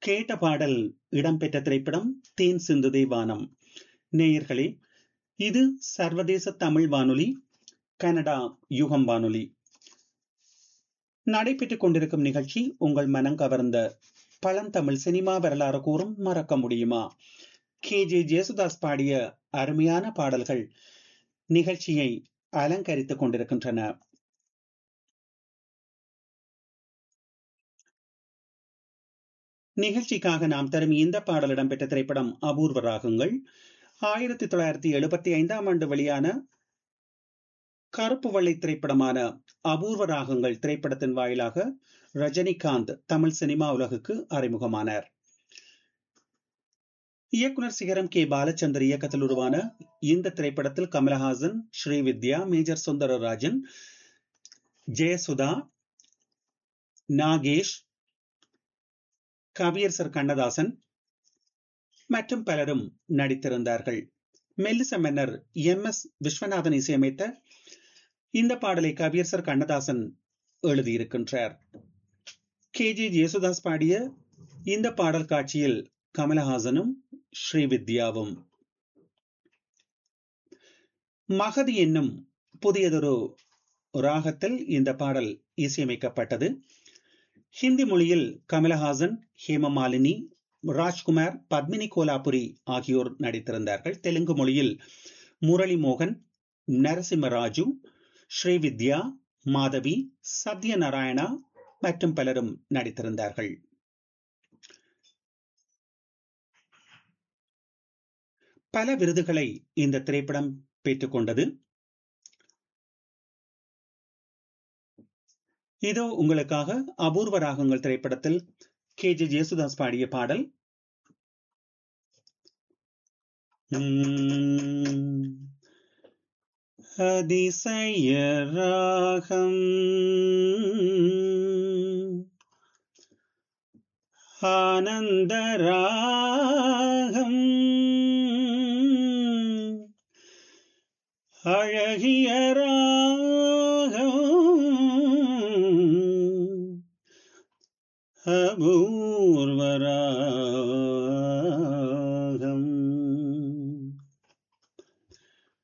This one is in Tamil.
கேட்ட பாடல் இடம்பெற்ற திரைப்படம் தேன் சிந்துதே வானம் நேயர்களே இது சர்வதேச தமிழ் வானொலி கனடா யுகம் வானொலி நடைபெற்றுக் கொண்டிருக்கும் நிகழ்ச்சி உங்கள் மனம் கவர்ந்த பழந்தமிழ் சினிமா வரலாறு கூறும் மறக்க முடியுமா கே ஜே ஜேசுதாஸ் பாடிய அருமையான பாடல்கள் நிகழ்ச்சியை அலங்கரித்துக் கொண்டிருக்கின்றன நிகழ்ச்சிக்காக நாம் தரும் இந்த பாடல் இடம்பெற்ற திரைப்படம் அபூர்வ ராகங்கள் ஆயிரத்தி தொள்ளாயிரத்தி எழுபத்தி ஐந்தாம் ஆண்டு வெளியான கருப்பு வெள்ளை திரைப்படமான அபூர்வ ராகங்கள் திரைப்படத்தின் வாயிலாக ரஜினிகாந்த் தமிழ் சினிமா உலகுக்கு அறிமுகமானார் இயக்குனர் சிகரம் கே பாலச்சந்தர் இயக்கத்தில் உருவான இந்த திரைப்படத்தில் கமலஹாசன் ஸ்ரீவித்யா மேஜர் சுந்தரராஜன் ஜெயசுதா நாகேஷ் கவியரசர் கண்ணதாசன் மற்றும் பலரும் நடித்திருந்தார்கள் மெல்லிச மன்னர் எம் எஸ் விஸ்வநாதன் இசையமைத்த இந்த பாடலை கவியரசர் கண்ணதாசன் எழுதியிருக்கின்றார் கே ஜி ஜேசுதாஸ் பாடிய இந்த பாடல் காட்சியில் கமலஹாசனும் ஸ்ரீவித்யாவும் மகதி என்னும் புதியதொரு ராகத்தில் இந்த பாடல் இசையமைக்கப்பட்டது ஹிந்தி மொழியில் கமலஹாசன் ஹேமமாலினி ராஜ்குமார் பத்மினி கோலாபுரி ஆகியோர் நடித்திருந்தார்கள் தெலுங்கு மொழியில் முரளி மோகன் நரசிம்மராஜு ஸ்ரீவித்யா மாதவி சத்யநாராயணா மற்றும் பலரும் நடித்திருந்தார்கள் பல விருதுகளை இந்த திரைப்படம் பெற்றுக்கொண்டது இதோ உங்களுக்காக அபூர்வ ராகங்கள் திரைப்படத்தில் கே ஜே ஜேசுதாஸ் பாடிய பாடல் அதிசய ராகம் ஆனந்த ராகம் அழகிய ராகம் அபூர்வராகம்